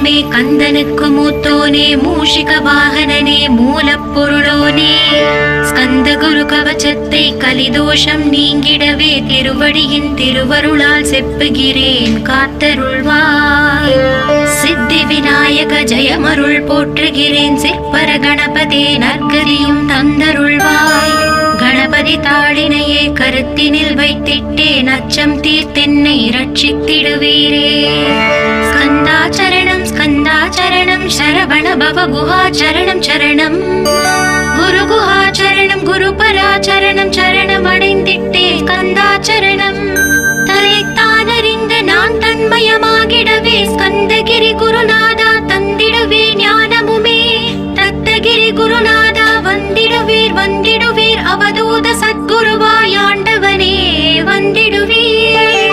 தெய்வமே கந்தனுக்கு மூத்தோனே மூஷிக வாகனனே மூலப்பொருளோனே ஸ்கந்த குரு கவச்சத்தை கலிதோஷம் நீங்கிடவே திருவடியின் திருவருளால் செப்புகிறேன் காத்தருள்வாய் சித்தி விநாயக ஜெயமருள் போற்றுகிறேன் சிற்பர கணபதே நற்கதியும் தந்தருள்வாய் கணபதி தாளினையே கருத்தினில் வைத்திட்டேன் அச்சம் தீர்த்தென்னை ரட்சித்திடுவீரே ஸ்கந்தாச்சரணம் ஸ்கந்தாச்சரணம் சரவண பவ குஹாச்சரணம் சரணம் குரு குஹாச்சரணம் குரு பராச்சரணம் சரணம் அடைந்திட்டே ஸ்கந்தாச்சரணம் தன்னைத்தானறிந்து நான் தன்மயமாகிடவே ஸ்கந்தகிரி குருநாதா தந்திடுவே ஞானமுமே தத்தகிரி குருநாதா வந்திடுவீர் வந்திடுவீர் அவதூத சத்குருவாய் ஆண்டவனே வந்திடுவீர்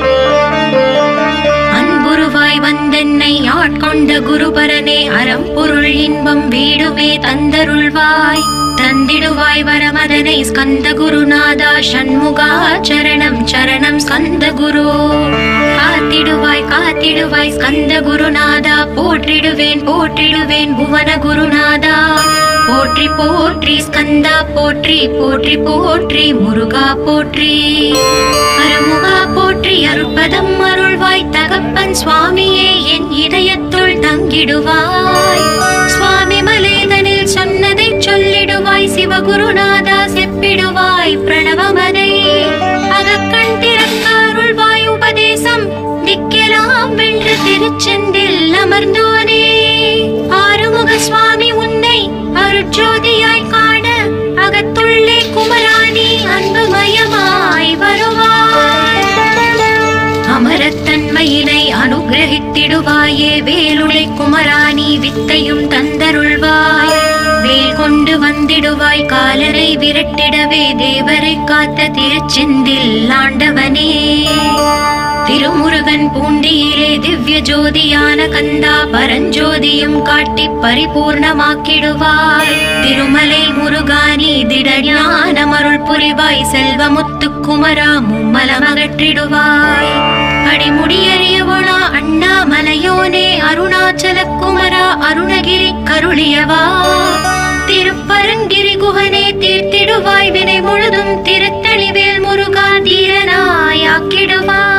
அன்புருவாய் வந்தென்னை ஆட்கொண்ட குருபரனே அறம்பொருள் இன்பம் வீடுமே தந்தருள்வாய் தந்திடுவாய் வரமதனை ஸ்கந்த குருநாதா சண்முகா சரணம் சரணம் ஸ்கந்த குரு காத்திடுவாய் காத்திடுவாய் ஸ்கந்த குருநாதா போற்றிடுவேன் போற்றிடுவேன் புவன குருநாதா போற்றி போற்றி ஸ்கந்தா போற்றி போற்றி போற்றி முருகா போற்றி அருமுகா போற்றி அருட்பதம் அருள்வாய் தகப்பன் சுவாமியே என் இதயத்துள் தங்கிடுவாய் சுவாமி மலேதனில் சொன்னதை சொல்லிடுவாய் சிவகுருநாதா செப்பிடுவாய் பிரணவமதை அகக்கண் திறக்க அருள்வாய் உபதேசம் திக்கெல்லாம் வென்று திருச்செந்தில் அமர்ந்தோனே ஆறுமுக சுவாமி உன்னை அருட்ஜோதியாய் காண அகத்துள்ளே குமராணி அன்புமயமாய் வருவாய் அமரத்தன்மையினை அனுகிரகித்திடுவாயே வேலுளை குமராணி வித்தையும் தந்தருள்வாய் வேல் கொண்டு வந்திடுவாய் காலரை விரட்டிடவே தேவரை காத்த திருச்செந்தில் ஆண்டவனே திருமுருகன் பூண்டியிலே திவ்ய ஜோதியான கந்தா பரஞ்சோதியும் காட்டி பரிபூர்ணமாக்கிடுவாய் திருமலை முருகானி திடஞானமருள் புரிவாய் செல்வமுத்து குமரா மும்மலமகற்றிடுவாய் அடிமுடியறியவளா அண்ணாமலையோனே அருணாச்சல குமரா அருணகிரி கருளியவா திருப்பரங்கிரி குகனே தீர்த்திடுவாய் வினை முழுதும் திருத்தணிவேல் முருகா தீரனாயாக்கிடுவாய்